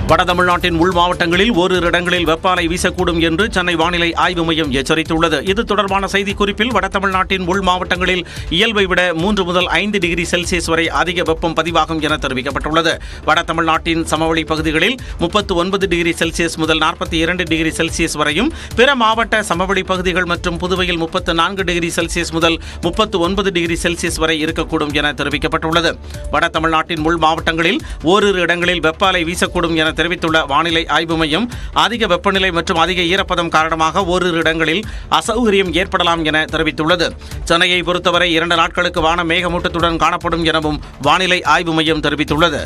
வட தமிழ்நாட்டின் உள் மாவட்டங்களில் ஓரிரு இடங்களில் வெப்பாலை வீசக்கூடும் என்று சென்னை வானிலை ஆய்வு மையம் எச்சரித்துள்ளது இது தொடர்பான செய்திக்குறிப்பில் வட தமிழ்நாட்டின் உள் மாவட்டங்களில் இயல்பை விட மூன்று முதல் ஐந்து டிகிரி செல்சியஸ் வரை அதிக வெப்பம் பதிவாகும் என தெரிவிக்கப்பட்டுள்ளது வட தமிழ்நாட்டின் சமவெளி பகுதிகளில் முப்பத்து ஒன்பது டிகிரி செல்சியஸ் முதல் நாற்பத்தி இரண்டு டிகிரி செல்சியஸ் வரையும் பிற மாவட்ட சமவெளி பகுதிகள் மற்றும் புதுவையில் முப்பத்து நான்கு டிகிரி செல்சியஸ் முதல் முப்பத்து ஒன்பது டிகிரி செல்சியஸ் வரை இருக்கக்கூடும் என தெரிவிக்கப்பட்டுள்ளது வட தமிழ்நாட்டின் உள் மாவட்டங்களில் ஓரிரு இடங்களில் வெப்ப அலை வீசக்கூடும் என தெரிவித்துள்ள வானிலை ஆய்வு மையம் அதிக வெப்பநிலை மற்றும் அதிக ஈரப்பதம் காரணமாக ஓரிரு இடங்களில் அசௌகரியம் ஏற்படலாம் என தெரிவித்துள்ளது சென்னையை பொறுத்தவரை இரண்டு நாட்களுக்கு வானம் மேகமூட்டத்துடன் காணப்படும் எனவும் வானிலை ஆய்வு மையம் தெரிவித்துள்ளது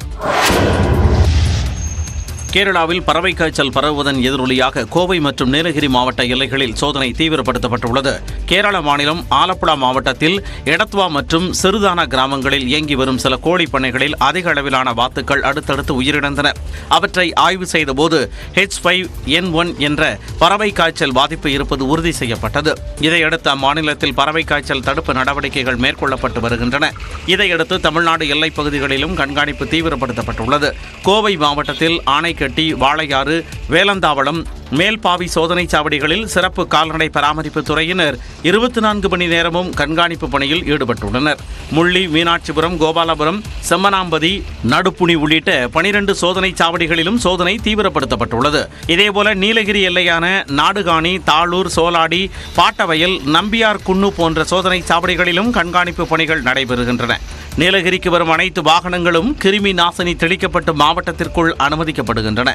கேரளாவில் பறவை காய்ச்சல் பரவுவதன் எதிரொலியாக கோவை மற்றும் நீலகிரி மாவட்ட எல்லைகளில் சோதனை தீவிரப்படுத்தப்பட்டுள்ளது கேரள மாநிலம் ஆலப்புழா மாவட்டத்தில் எடத்வா மற்றும் சிறுதானா கிராமங்களில் இயங்கி வரும் சில கோழி பண்ணைகளில் அதிக அளவிலான வாத்துக்கள் அடுத்தடுத்து உயிரிழந்தன அவற்றை ஆய்வு செய்தபோது ஹெச் ஃபைவ் என் ஒன் என்ற பறவை காய்ச்சல் பாதிப்பு இருப்பது உறுதி செய்யப்பட்டது இதையடுத்து அம்மாநிலத்தில் பறவை காய்ச்சல் தடுப்பு நடவடிக்கைகள் மேற்கொள்ளப்பட்டு வருகின்றன இதையடுத்து தமிழ்நாடு எல்லைப் பகுதிகளிலும் கண்காணிப்பு தீவிரப்படுத்தப்பட்டுள்ளது கோவை மாவட்டத்தில் ஆனைக்கட்டி வாளையாறு வேலந்தாவளம் மேல்பாவி சோதனைச் சாவடிகளில் சிறப்பு கால்நடை பராமரிப்பு துறையினர் இருபத்தி நான்கு மணி நேரமும் கண்காணிப்பு பணியில் ஈடுபட்டுள்ளனர் முள்ளி மீனாட்சிபுரம் கோபாலபுரம் செம்மனாம்பதி நடுப்புணி உள்ளிட்ட பனிரெண்டு சோதனைச் சாவடிகளிலும் சோதனை தீவிரப்படுத்தப்பட்டுள்ளது இதேபோல நீலகிரி எல்லையான நாடுகாணி தாளூர் சோலாடி பாட்டவயல் நம்பியார் குன்னு போன்ற சோதனைச் சாவடிகளிலும் கண்காணிப்பு பணிகள் நடைபெறுகின்றன நீலகிரிக்கு வரும் அனைத்து வாகனங்களும் கிருமி நாசினி தெளிக்கப்பட்டு மாவட்டத்திற்குள் அனுமதிக்கப்படுகின்றன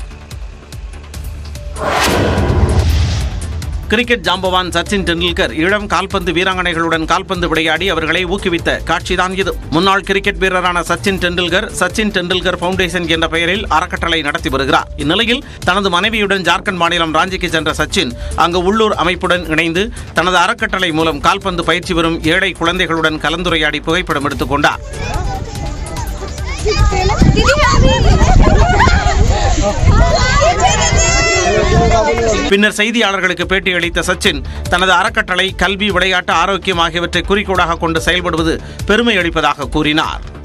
கிரிக்கெட் ஜாம்பவான் சச்சின் டெண்டுல்கர் இளம் கால்பந்து வீராங்கனைகளுடன் கால்பந்து விளையாடி அவர்களை ஊக்குவித்த காட்சிதான் இது முன்னாள் கிரிக்கெட் வீரரான சச்சின் டெண்டுல்கர் சச்சின் டெண்டுல்கர் ஃபவுண்டேஷன் என்ற பெயரில் அறக்கட்டளை நடத்தி வருகிறார் இந்நிலையில் தனது மனைவியுடன் ஜார்க்கண்ட் மாநிலம் ராஞ்சிக்கு சென்ற சச்சின் அங்கு உள்ளூர் அமைப்புடன் இணைந்து தனது அறக்கட்டளை மூலம் கால்பந்து பயிற்சி பெறும் ஏழை குழந்தைகளுடன் கலந்துரையாடி புகைப்படம் எடுத்துக் கொண்டார் பின்னர் செய்தியாளர்களுக்கு பேட்டியளித்த சச்சின் தனது அறக்கட்டளை கல்வி விளையாட்டு ஆரோக்கியம் ஆகியவற்றை குறிக்கோளாக கொண்டு செயல்படுவது பெருமை அளிப்பதாக கூறினார்